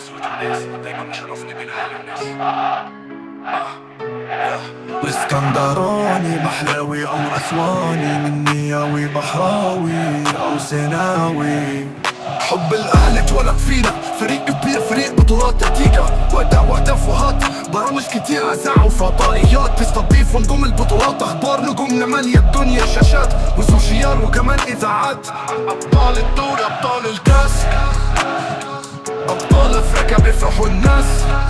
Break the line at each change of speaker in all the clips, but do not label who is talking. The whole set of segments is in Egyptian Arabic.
وعزوة الناس دايما مشرفني بين اهل الناس
اسكندراني محلاوي او اسواني مني ياوي بحراوي او سيناوي حب الاهل اتولد فينا فريق كبير فريق بطولات تكتيكا ودع واهداف وهات برامج كتيرة ساعة وفضائيات تستضيف نجوم البطولات اخبار نجومنا مالية الدنيا شاشات وسوشيال وكمان اذاعات ابطال الدوري ابطال الكاس ابطال افريقيا بيفرحوا الناس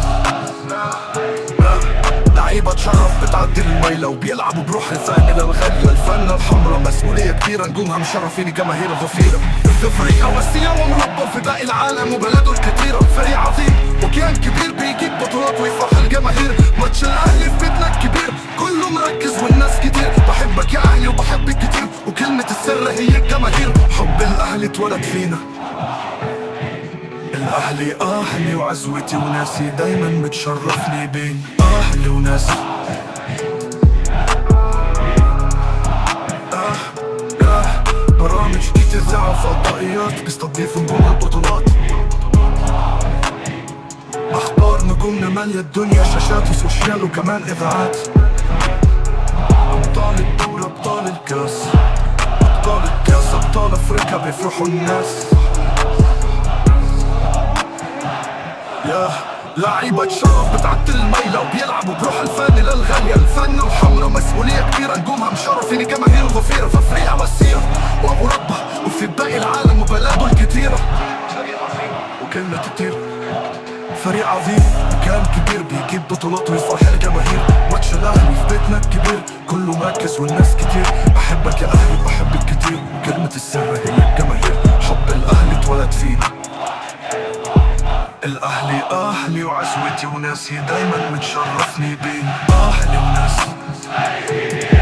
لعيبة تشرف بتعدي الميلة وبيلعبوا بروح الفن للغالية الفن الحمرا مسؤولية كبيرة نجومها مشرفين جماهير غفيرة فريق وسيع ومربى في باقي العالم وبلده الكتيرة فريق عظيم وكيان كبير بيجيب بطولات ويفرح الجماهير ماتش الاهلي في بيتنا الكبير كله مركز والناس كتير بحبك يا اهلي وبحبك كتير وكلمة السر هي الجماهير حب الاهلي اتولد فينا الأهلي أهلي وعزوتي وناسي دايما بتشرفني بين أهلي وناسي آه آه برامج كتير إذاعة فضائيات بيستضيفوا نجوم البطولات أخبار نجومنا مالية الدنيا شاشات وسوشيال وكمان إذاعات أبطال الدوري أبطال الكاس أبطال الكاس أبطال أفريقيا بيفرحوا الناس يا لعيبة شرف بتعدي الميلة وبيلعبوا بروح الفن للغالية الفن الحمرا مسؤولية كبيرة نجومها مشرفين جماهير غفيرة في فريق وسيرة ومربى وفي باقي العالم وبلاده الكتيرة وكلمة كتير فريق عظيم كان كبير بيجيب بطولات ويفرح الجماهير ماتش الاهلي في بيتنا الكبير كله مركز والناس كتير بحبك يا اهلي بحبك كتير وكلمة السر هي الجماهير حب الاهلي اتولد فينا الاهلي اهلي وعزوتي وناسي دايما متشرفني بين اهلي وناسي